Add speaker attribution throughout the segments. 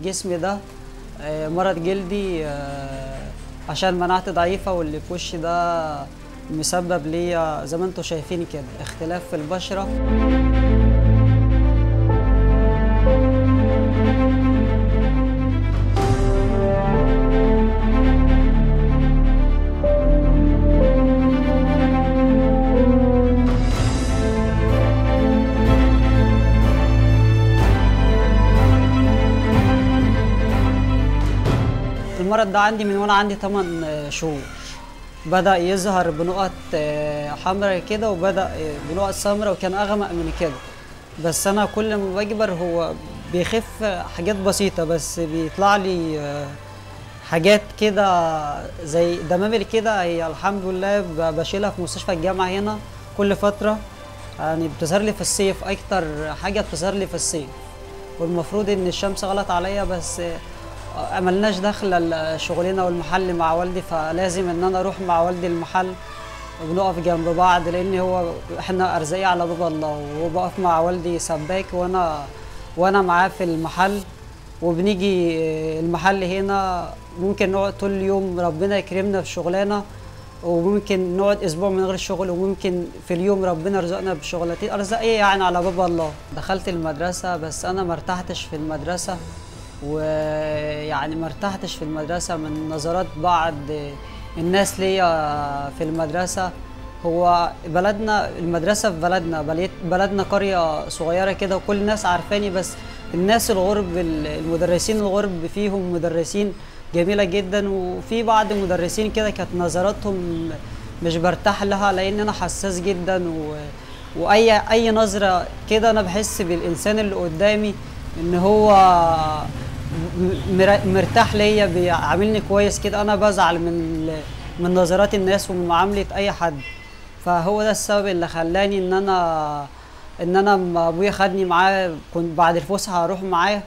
Speaker 1: جسمي ده آه، مرض جلدي آه، عشان مناعتي ضعيفة واللي في وشي ده مسبب ليا زي ما انتم شايفين كده اختلاف في البشرة المرض ده عندي من وانا عندي 8 شهور بدأ يظهر بنقط آه، حمراء كده وبدأ آه، بنقط سمراء وكان أغمق من كده بس أنا كل ما بكبر هو بيخف حاجات بسيطة بس بيطلع لي آه، حاجات كده زي دمامل كده هي الحمد لله ب- بشيلها في مستشفى الجامعة هنا كل فترة يعني بتظهر لي في الصيف أكتر حاجة بتظهر لي في الصيف والمفروض إن الشمس غلط عليا بس آه، ملناش دخل شغلنا والمحل مع والدي فلازم ان انا اروح مع والدي المحل وبنقف جنب بعض لان هو احنا ارزاقي على باب الله وهو بقف مع والدي سباك وانا وانا معاه في المحل وبنيجي آه، المحل هنا ممكن نقعد طول اليوم ربنا يكرمنا في شغلانه وممكن نقعد اسبوع من غير شغل وممكن في اليوم ربنا يرزقنا بشغلتين ارزاقيه يعني على باب الله دخلت المدرسه بس انا ما ارتحتش في المدرسه ويعني ما ارتحتش في المدرسة من نظرات بعض الناس ليا في المدرسة هو بلدنا المدرسة في بلدنا بلد- بلدنا قرية صغيرة كده وكل الناس عارفاني بس الناس الغرب المدرسين الغرب فيهم مدرسين جميلة جدا وفي بعض المدرسين كده كانت نظراتهم مش برتاح لها لأن أنا حساس جدا و... وأي أي نظرة كده أنا بحس بالإنسان اللي قدامي إن هو م- مر- مرتاح ليا بيعاملني كويس كده انا بزعل من من نظرات الناس ومن معامله اي حد فهو ده السبب اللي خلاني ان انا ان انا لما ابويا خدني معاه كنت بعد الفسحه هروح معاه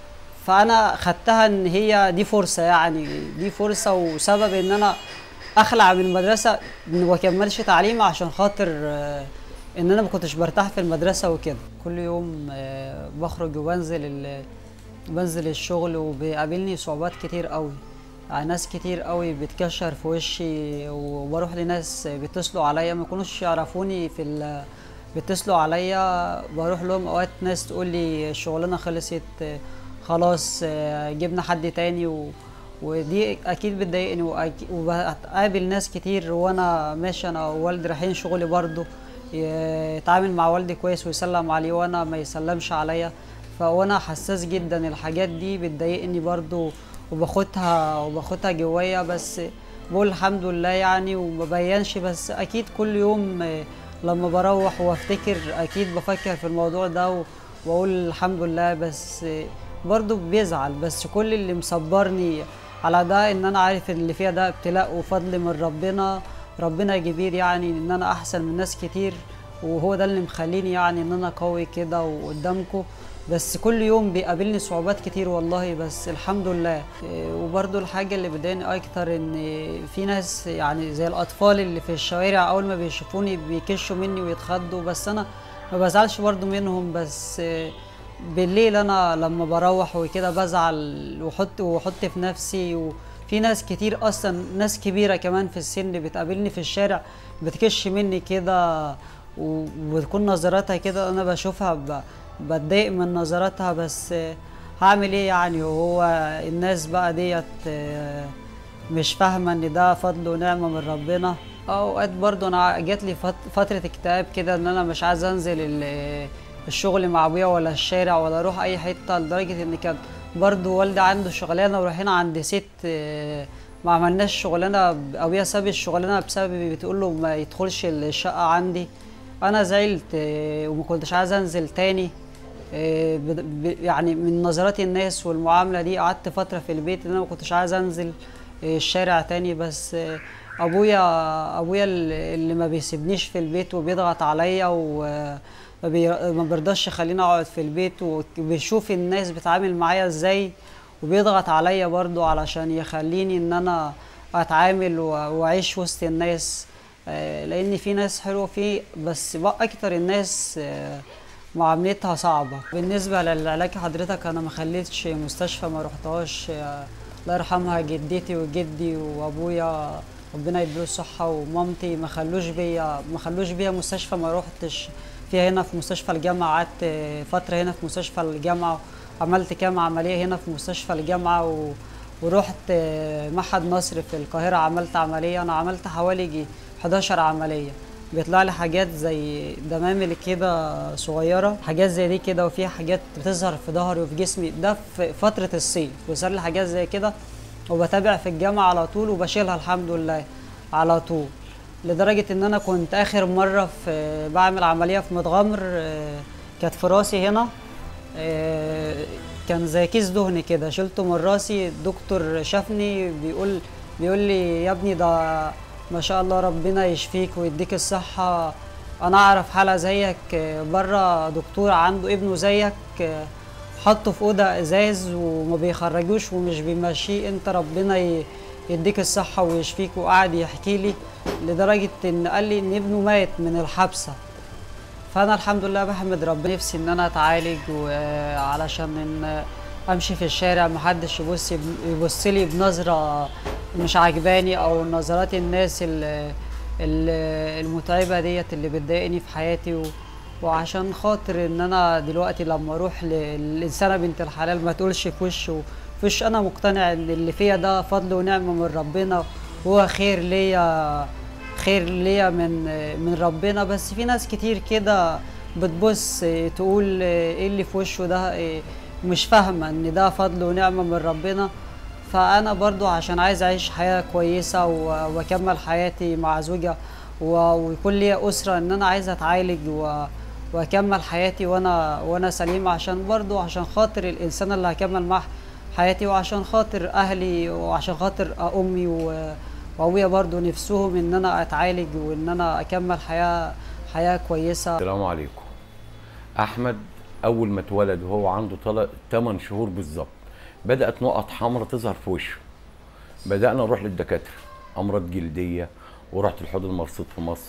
Speaker 1: فانا خدتها ان هي دي فرصه يعني دي فرصه وسبب ان انا اخلع من المدرسه وما اكملش تعليمي عشان خاطر آه، ان انا ما كنتش برتاح في المدرسه وكده كل يوم آه، بخرج وبنزل ال- بنزل الشغل وبيقابلني صعوبات كتير قوي يعني ناس كتير قوي بتكشر في وشي وبروح لناس بيتصلوا عليا ما يكونوش يعرفوني في ال بيتصلوا عليا بروح لهم اوقات ناس تقول لي الشغلانه خلصت آه، خلاص آه، جبنا حد تاني و ودي اكيد بتضايقني وأكي- وبقابل ناس كتير وانا ماشي انا ووالدي رايحين شغلي برضه يتعامل مع والدي كويس ويسلم عليه وانا ما يسلمش عليا فانا حساس جدا الحاجات دي بتضايقني برضه وباخدها وباخدها جوايا بس بقول الحمد لله يعني وما بينش بس اكيد كل يوم آه، لما بروح وافتكر اكيد بفكر في الموضوع ده و- واقول الحمد لله بس آه، برضه بيزعل بس كل اللي مصبرني على ده ان انا عارف ان اللي فيها ده ابتلاء وفضل من ربنا ربنا كبير يعني ان انا احسن من ناس كتير وهو ده اللي مخليني يعني ان انا قوي كده وقدامكم بس كل يوم بيقابلني صعوبات كتير والله بس الحمد لله إيه، وبرضو الحاجة اللي بتضايقني أكتر إن في ناس يعني زي الأطفال اللي في الشوارع أول ما بيشوفوني بيكشوا مني ويتخضوا بس أنا ما بزعلش برضو منهم بس إيه، بالليل أنا لما بروح وكده بزعل وأحط وأحط في نفسي وفي ناس كتير أصلا ناس كبيرة كمان في السن بتقابلني في الشارع بتكش مني كده و- وبتكون نظراتها كده أنا بشوفها ب... بتضايق من نظراتها بس آه، هعمل ايه يعني وهو الناس بقى ديت آه، مش فاهمه ان ده فضل ونعمه من ربنا اوقات برضو انا جات لي فت- فتره اكتئاب كده ان انا مش عايز انزل ال- الشغل مع ابويا ولا الشارع ولا اروح اي حته لدرجه ان كان برضو والدي عنده شغلانه ورايحين عند ست آه، ما عملناش شغلانه ابويا ساب الشغلانه بسبب بتقول له ما يدخلش الشقه عندي انا زعلت آه، وما كنتش عايز انزل تاني آه، بد- ب- يعني من نظرات الناس والمعامله دي قعدت فتره في البيت ان انا ما كنتش عايز انزل آه، الشارع تاني بس آه، ابويا ابويا اللي اللي ما بيسيبنيش في البيت وبيضغط عليا وما ما بيرضاش يخليني اقعد في البيت وبيشوف الناس بتعامل معايا ازاي وبيضغط عليا برضو علشان يخليني ان انا اتعامل و- واعيش وسط الناس آه، لان في ناس حلوه في بس بقى اكتر الناس آه، معاملتها صعبة بالنسبة للعلاج حضرتك أنا ما خليتش مستشفى ما رحتهاش آه، الله يرحمها جدتي وجدي وأبويا ربنا يديله الصحة ومامتي ما خلوش بيا ما خلوش بيا مستشفى ما روحتش فيها هنا في مستشفى الجامعة قعدت آه، فترة هنا في مستشفى الجامعة عملت كام عملية هنا في مستشفى الجامعة و... ورحت آه، معهد مصر في القاهرة عملت عملية أنا عملت حوالي يجي 11 عملية بيطلع لي حاجات زي دمامل كده صغيرة حاجات زي دي كده وفيها حاجات بتظهر في ظهري وفي جسمي ده في فترة الصيف وصار لي حاجات زي كده وبتابع في الجامعة على طول وبشيلها الحمد لله على طول لدرجة إن أنا كنت آخر مرة في بعمل عملية في متغمر آه، كانت في راسي هنا آه، كان زي كيس دهن كده شلته من راسي الدكتور شافني بيقول بيقول لي يا ابني ده ما شاء الله ربنا يشفيك ويديك الصحة أنا أعرف حالة زيك آه، بره دكتور عنده ابنه زيك آه، حطه في أوضة إزاز وما بيخرجوش ومش بيمشيه أنت ربنا ي- يديك الصحة ويشفيك وقعد يحكي لي لدرجة إن قال لي إن ابنه مات من الحبسة فانا الحمد لله بحمد ربنا نفسي ان انا اتعالج وعلشان ان امشي في الشارع محدش يبص يبص لي بنظره مش عجباني او نظرات الناس ال- ال- المتعبه ديت اللي بتضايقني في حياتي و وعشان خاطر ان انا دلوقتي لما اروح للانسانه بنت الحلال ما تقولش في وشه في وش انا مقتنع ان اللي فيا ده فضل ونعمه من ربنا وهو خير ليا خير ليا من من ربنا بس في ناس كتير كده بتبص إيه، تقول ايه اللي في وشه ده إيه، مش فاهمه ان ده فضل ونعمه من ربنا فانا برضو عشان عايز اعيش حياه كويسه و- واكمل حياتي مع زوجة و- ويكون لي اسره ان انا عايز اتعالج و واكمل حياتي وانا وانا سليم عشان برضو عشان خاطر الانسان اللي هكمل معاه حياتي وعشان خاطر اهلي وعشان خاطر امي و وابويا برضو نفسهم ان انا اتعالج وان انا اكمل حياه حياه كويسه
Speaker 2: السلام عليكم احمد اول ما اتولد وهو عنده 8 شهور بالظبط بدات نقط حمراء تظهر في وشه بدانا نروح للدكاتره امراض جلديه ورحت الحوض المرصود في مصر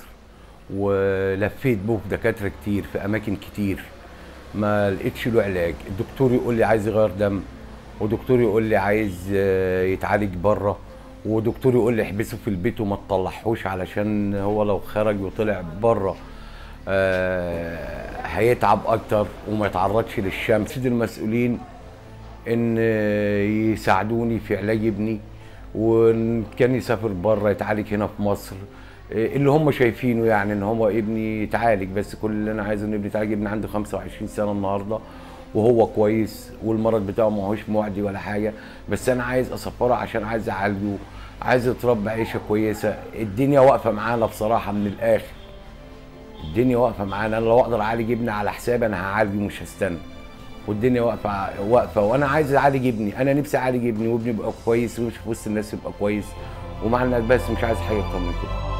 Speaker 2: ولفيت به في دكاتره كتير في اماكن كتير ما لقيتش له علاج الدكتور يقول لي عايز يغير دم ودكتور يقول لي عايز آه، يتعالج بره ودكتور يقول لي احبسه في البيت وما تطلعهوش علشان هو لو خرج وطلع بره آه، هيتعب اكتر وما يتعرضش للشمس سيد المسؤولين ان آه، يساعدوني في علاج ابني وان كان يسافر بره يتعالج هنا في مصر آه، اللي هم شايفينه يعني ان هو ابني يتعالج بس كل اللي انا عايزه ان ابني يتعالج ابني عنده 25 سنه النهارده وهو كويس والمرض بتاعه ما هوش معدي ولا حاجه بس انا عايز اسفره عشان عايز اعالجه عايز يتربى عيشه كويسه الدنيا واقفه معانا بصراحه من الاخر الدنيا واقفه معانا انا لو اقدر اعالج ابني على حسابي انا هعالجه مش هستنى والدنيا واقفه واقفه وانا عايز اعالج ابني انا نفسي اعالج ابني وابني يبقى كويس ويمشي في وسط الناس يبقى كويس ومع الناس بس مش عايز حاجه اكتر من كده